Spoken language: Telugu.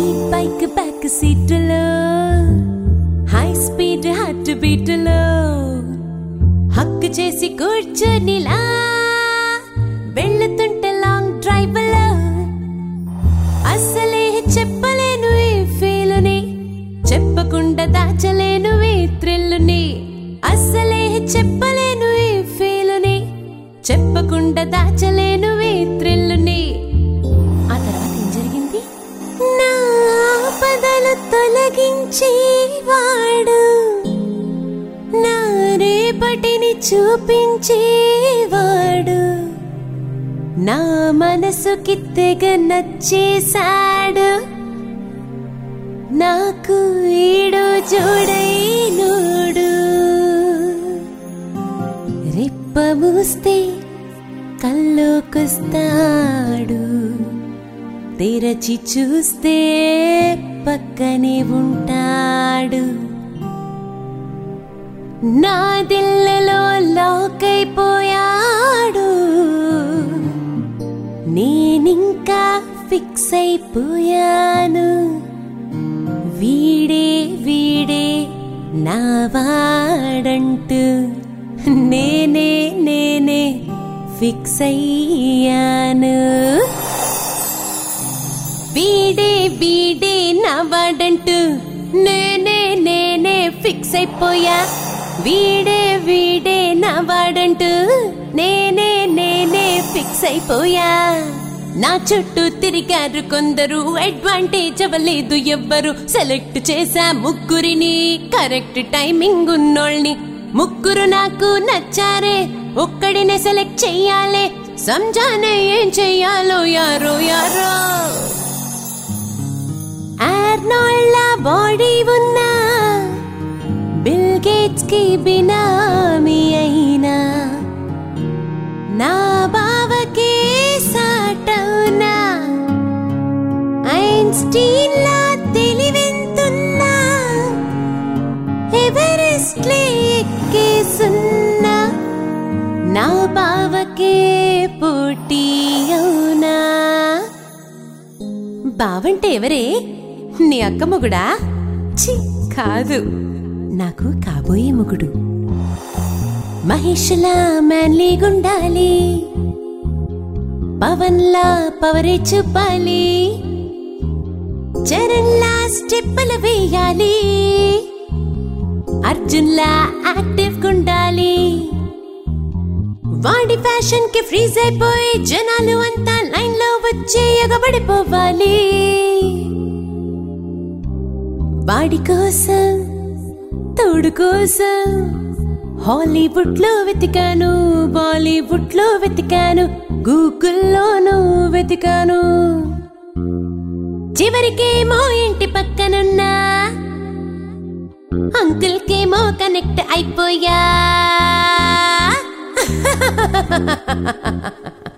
నీ బైక్ బ్యాక్ సీటులో హై స్పీడ్ హార్ట్ బీటులో హక్కు చేసి కూర్చొనిలా వెళ్తుంటే లాంగ్ డ్రైవ్ లో అస్సలే చెప్పలేను ఈ ఫీలుని చెప్పకుండా దాచలేను ఈ థ్రిల్లుని అస్సలే చెప్పలేను ఈ ఫీలుని చెప్పకుండా దాచలేను ఈ థ్రిల్లుని ఆ తర్వాత ఏం జరిగింది నా పదలు తొలగించేవాడు నా రేపటిని చూపించేవాడు నా మనసుకి తెగ నచ్చేశాడు నాకు ఈడు చూడైనోడు రెప్ప మూస్తే కల్లోకొస్తాడు తెరచి చూస్తే పక్కనే ఉంటాడు నా దిల్లలో లాక్ అయిపోయాడు నేనింకా ఫిక్స్ అయిపోయాను వీడే వీడే నా వాడంటూ నేనే నేనే ఫిక్స్ అయ్యాను వీడే వీడే నా వాడంటూ నేనే నేనే ఫిక్స్ అయిపోయా వీడే వీడే నా వాడంటూ నేనే నేనే ఫిక్స్ అయిపోయా నా చుట్టూ తిరిగారు కొందరు అడ్వాంటేజ్ అవ్వలేదు ఎవ్వరు సెలెక్ట్ చేసా ముగ్గురిని కరెక్ట్ టైమింగ్ ఉన్నోళ్ళని ముగ్గురు నాకు నచ్చారే ఒక్కడినే సెలెక్ట్ చెయ్యాలే సంజానే ఏం చెయ్యాలో యారో యారో ఆర్నాల్డ్ బాడీ ఉన్నా బిల్ గేట్స్ కి బినామీ అయినా నా బావకే సాటవునా ఐన్స్టీన్ లా తెలివెంతున్నా ఎవరెస్ట్ లే ఎక్కేసున్నా నా బావకే పోటీ అవునా బావంటే ఎవరే నీ అక్క మొగుడా ఛీ కాదు నాకు కాబోయే మొగుడు మహేష్లా మ్యాన్లీ గుండాలి పవన్లా పవరే చూపాలి చరణ్లా స్టెప్పులు వేయాలి అర్జున్లా యాక్టివ్ గుండాలి వాడి ఫ్యాషన్ కి ఫ్రీజ్ అయిపోయి జనాలు అంతా లైన్ లో వచ్చి ఎగబడిపోవాలి వాడి కోసం తోడు కోసం హాలీవుడ్ లో వెతికాను బాలీవుడ్ లో వెతికాను గూగుల్లోనూ వెతికాను చివరికేమో ఇంటి పక్కనున్నా అంకుల్ కేమో కనెక్ట్ అయిపోయా